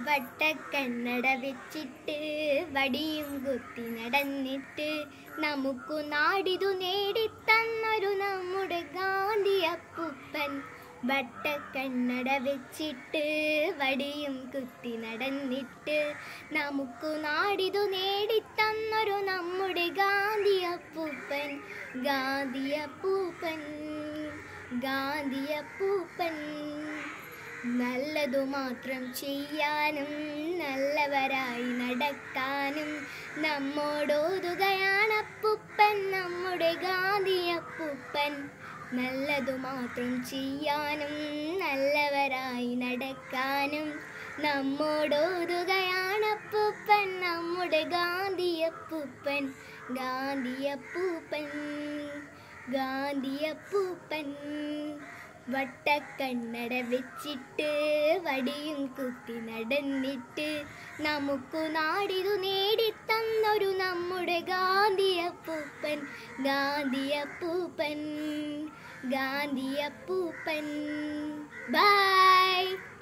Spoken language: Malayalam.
വട്ടക്കണ്ണട വെച്ചിട്ട് വടിയും കുത്തി നടന്നിട്ട് നമുക്കു നാടിതു നേടിത്തന്നൊരു നമ്മുടെ ഗാന്ധി അപ്പൂപ്പൻ വട്ടക്കണ്ണട വെച്ചിട്ട് വടിയും കുത്തി നടന്നിട്ട് നമുക്കു നാടിതു നേടിത്തന്നൊരു നമ്മുടെ ഗാന്ധി അപ്പൂപ്പൻ ഗാന്ധി അപ്പൂപ്പൻ ഗാന്ധി അപ്പൂപ്പൻ നല്ലതു മാത്രം ചെയ്യാനും നല്ലവരായി നടക്കാനും നമ്മോടോതുകയാണ് അപ്പൂപ്പൻ നമ്മുടെ ഗാന്ധി അപ്പൂപ്പൻ നല്ലതു മാത്രം ചെയ്യാനും നല്ലവരായി നടക്കാനും നമ്മോടോതുകയാണ് അപ്പൂപ്പൻ നമ്മുടെ ഗാന്ധി അപ്പൂപ്പൻ ഗാന്ധി അപ്പൂപ്പൻ ഗാന്ധി അപ്പൂപ്പൻ വട്ടക്കണ്ണട വെച്ചിട്ട് വടിയും കുത്തി നടന്നിട്ട് നമുക്കു നാടിതു നേടിത്തന്നൊരു നമ്മുടെ ഗാന്ധി അപ്പൂപ്പൻ ഗാന്ധി അപ്പൂപ്പൻ ഗാന്ധി അപ്പൂപ്പൻ ബൈ